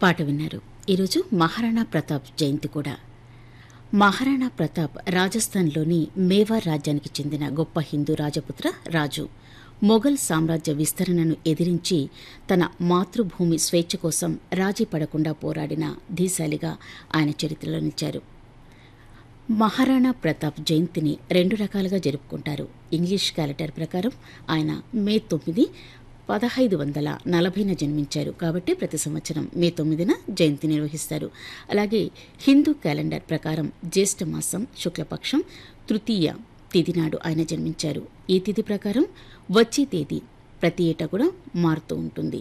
పాట విన్నారు ఈరోజు మహారాణా ప్రతాప్ జయంతి కూడా మహారాణా ప్రతాప్ రాజస్థాన్లోని మేవార్ రాజ్యానికి చెందిన గొప్ప హిందూ రాజపుత్ర రాజు మొఘల్ సామ్రాజ్య విస్తరణను ఎదిరించి తన మాతృభూమి స్వేచ్ఛ కోసం రాజీ పడకుండా పోరాడిన ధీశాలిగా ఆయన చరిత్రలో నిలిచారు మహారాణా ప్రతాప్ జయంతిని రెండు రకాలుగా జరుపుకుంటారు ఇంగ్లీష్ క్యాలెండర్ ప్రకారం ఆయన మే తొమ్మిది పదహైదు వందల నలభైన జన్మించారు కాబట్టి ప్రతి సంవత్సరం మే తొమ్మిదిన జయంతి నిర్వహిస్తారు అలాగే హిందూ క్యాలెండర్ ప్రకారం జ్యేష్ఠ మాసం శుక్లపక్షం తృతీయ తిథి నాడు ఆయన జన్మించారు ఈ తిథి ప్రకారం వచ్చే తేదీ ప్రతి ఏటా కూడా మారుతూ ఉంటుంది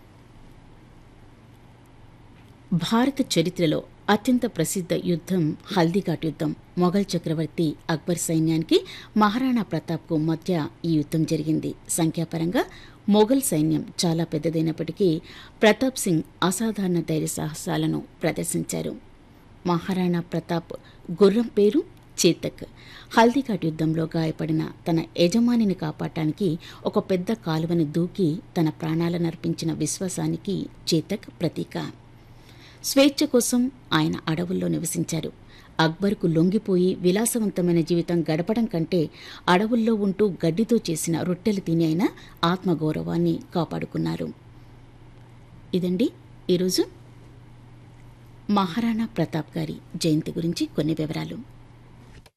భారత చరిత్రలో అత్యంత ప్రసిద్ధ యుద్ధం హల్దీఘాట్ యుద్ధం మొఘల్ చక్రవర్తి అక్బర్ సైన్యానికి మహారాణా ప్రతాప్కు మధ్య ఈ యుద్ధం జరిగింది సంఖ్యాపరంగా మొఘల్ సైన్యం చాలా పెద్దదైనప్పటికీ ప్రతాప్ సింగ్ అసాధారణ ధైర్య సాహసాలను ప్రదర్శించారు మహారాణా ప్రతాప్ గుర్రం పేరు చేతక్ హల్దీఘాట్ యుద్ధంలో గాయపడిన తన యజమానిని కాపాడటానికి ఒక పెద్ద కాలువని దూకి తన ప్రాణాలను అర్పించిన విశ్వాసానికి చేతక్ ప్రతీక స్వేచ్ఛ కోసం ఆయన అడవుల్లో నివసించారు అక్బర్కు లొంగిపోయి విలాసవంతమైన జీవితం గడపడం కంటే అడవుల్లో ఉంటూ గడ్డితో చేసిన రొట్టెలు తిని అయినా ఆత్మగౌరవాన్ని కాపాడుకున్నారు ఇదండి ఈరోజు మహారాణా ప్రతాప్ గారి జయంతి గురించి కొన్ని వివరాలు